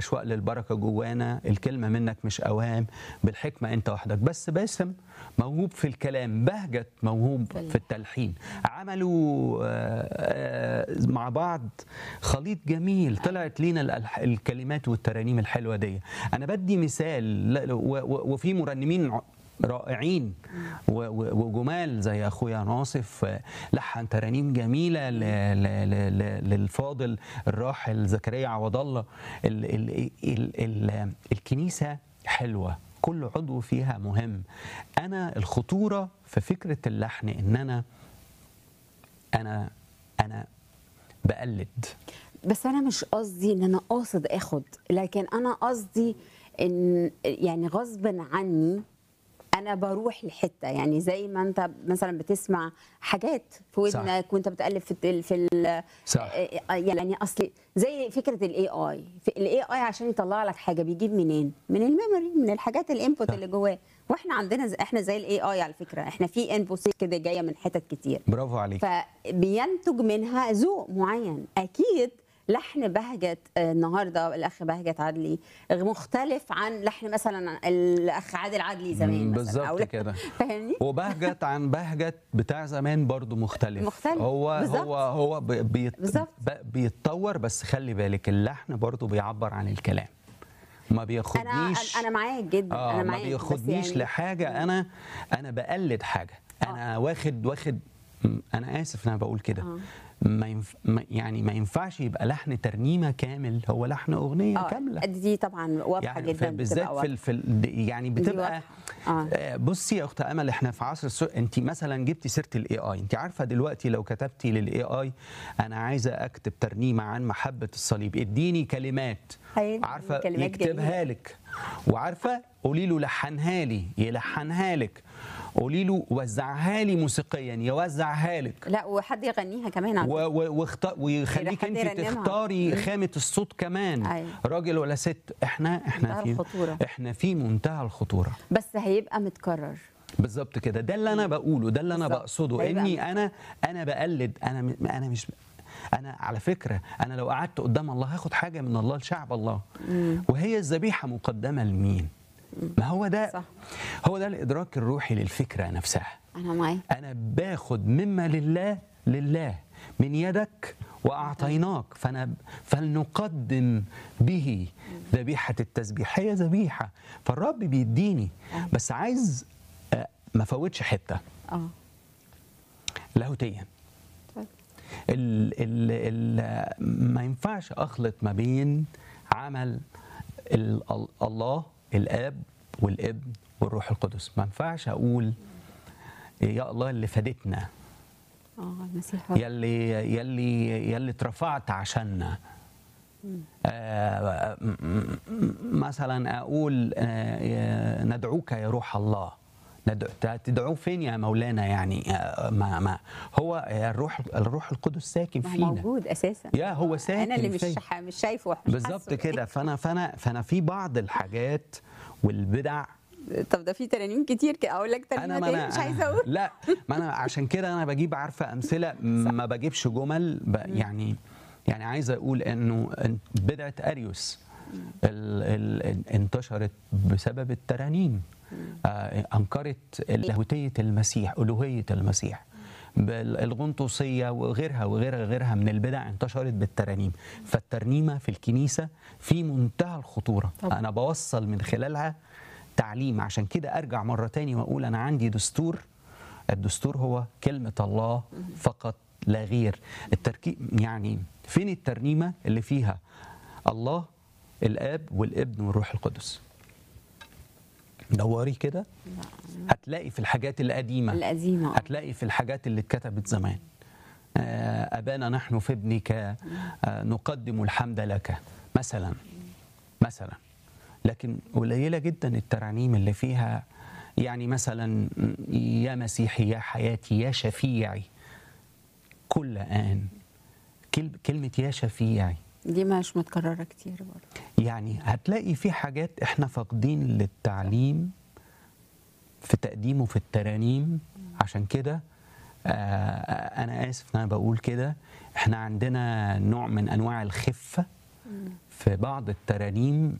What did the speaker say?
اشواق للبركه جوانا الكلمه منك مش اوهام بالحكمه انت وحدك بس باسم موهوب في الكلام بهجت موهوب في في التلحين عملوا آه، آه، مع بعض خليط جميل طلعت لينا الألح- الكلمات والترانيم الحلوه دي انا بدي مثال لا- و- و- وفي مرنمين ع- رائعين و- و- وجمال زي اخويا ناصف آه، لحن ترانيم جميله ل- ل- ل- ل- للفاضل الراحل زكريا عوض الله ال- ال- ال- ال- الكنيسه حلوه كل عضو فيها مهم انا الخطوره في فكره اللحن ان انا انا انا بقلد بس انا مش قصدي ان انا قاصد اخد لكن انا قصدي ان يعني غصبا عني انا بروح لحته يعني زي ما انت مثلا بتسمع حاجات في صح. ودنك وانت بتقلب في ال في ال صح. يعني اصلي زي فكره الاي اي الاي اي عشان يطلع لك حاجه بيجيب منين من الميموري من الحاجات الانبوت صح. اللي جواه واحنا عندنا ز- احنا زي الاي اي على فكره احنا في انبوت كده جايه من حتت كتير برافو عليك فبينتج منها ذوق معين اكيد لحن بهجة آه، النهارده الاخ بهجة عدلي مختلف عن لحن مثلا الاخ عادل عدلي زمان مم، مثلا بالظبط أو لا- كده. فاهمني؟ وبهجت عن بهجت بتاع زمان برضو مختلف مختلف، هو بالظبط. هو هو بي- بيت بالظبط. ب- بيتطور بس خلي بالك اللحن برضو بيعبر عن الكلام ما انا بياخدنيش انا معاك جدا اه انا ما معاك بس بياخدنيش يعني لحاجه انا انا بقلد حاجه انا واخد واخد م- انا اسف ان انا بقول كده آه. ما ينف... ما يعني ما ينفعش يبقى لحن ترنيمه كامل هو لحن اغنيه اه كامله دي طبعا واضحه يعني جدا بالذات بتبقى في ال- في ال- يعني بتبقى واضحة. آه. آه، بصي يا اخت امل احنا في عصر السوق انت مثلا جبتي سيره الاي اي انت عارفه دلوقتي لو كتبتي للاي اي انا عايزه اكتب ترنيمه عن محبه الصليب اديني كلمات هيديني عارفه كلمات يكتبها لك وعارفه قولي له لحنها لي يلحنها لك قولي له وزعها لي موسيقيا يوزعها لك لا وحد يغنيها كمان على و- و- واخت- ويخليك حد انت يرنمها. تختاري خامه الصوت كمان أيوة. راجل ولا ست احنا احنا منتهى في الخطورة. احنا في منتهى الخطوره بس هيبقى متكرر بالظبط كده ده اللي انا بقوله ده اللي انا بالظبط. بقصده هيبقى اني انا انا بقلد انا م- انا مش انا على فكره انا لو قعدت قدام الله هاخد حاجه من الله لشعب الله وهي الذبيحه مقدمه لمين ما هو ده صح. هو ده الادراك الروحي للفكره نفسها انا معاك انا باخد مما لله لله من يدك واعطيناك فانا فلنقدم به ذبيحه التسبيح هي ذبيحه فالرب بيديني بس عايز آه، ما فوتش حته اه لاهوتيا اتفضل. ال ال ال ما ينفعش اخلط ما بين عمل ال ال الله الاب والابن والروح القدس ما ينفعش اقول يا الله اللي فادتنا اه المسيح هو- يلي يلي يلي اترفعت عشاننا آه م- م- مثلا اقول آه ندعوك يا روح الله ندع- تدعوه فين يا مولانا يعني آه ما ما هو الروح الروح القدس ساكن ما هو فينا موجود اساسا يا هو ساكن انا اللي مش فيا. ح- مش شايفه مش بالظبط حاسه. كده فانا فانا فانا في بعض الحاجات والبدع طب ده في ترانيم كتير كده اقول لك ترنيمه ما تاني مش عايزه اقول لا ما انا عشان كده انا بجيب عارفه امثله ما بجيبش جمل ب يعني يعني عايز اقول انه إن- بدعه اريوس ال ال انتشرت بسبب الترانيم آه انكرت لاهوتيه المسيح الوهيه المسيح بال- الغنطوسيه وغيرها وغيرها غيرها من البدع انتشرت بالترانيم فالترنيمه في الكنيسه في منتهى الخطوره طبعا. انا بوصل من خلالها تعليم عشان كده ارجع مره تاني واقول انا عندي دستور الدستور هو كلمه الله فقط لا غير التركيب يعني فين الترنيمه اللي فيها الله الاب والابن والروح القدس دوري كده هتلاقي في الحاجات القديمه القديمه آه. هتلاقي في الحاجات اللي اتكتبت زمان آه، أبانا نحن في ابنك آه، نقدم الحمد لك مثلا مثلا لكن قليلة جدا الترانيم اللي فيها يعني مثلا يا مسيحي يا حياتي يا شفيعي كل آن كل- كلمة يا شفيعي دي مش متكرره كتير برضه يعني هتلاقي في حاجات احنا فاقدين للتعليم في تقديمه في الترانيم عشان كده آه انا اسف ان انا بقول كده احنا عندنا نوع من انواع الخفه في بعض الترانيم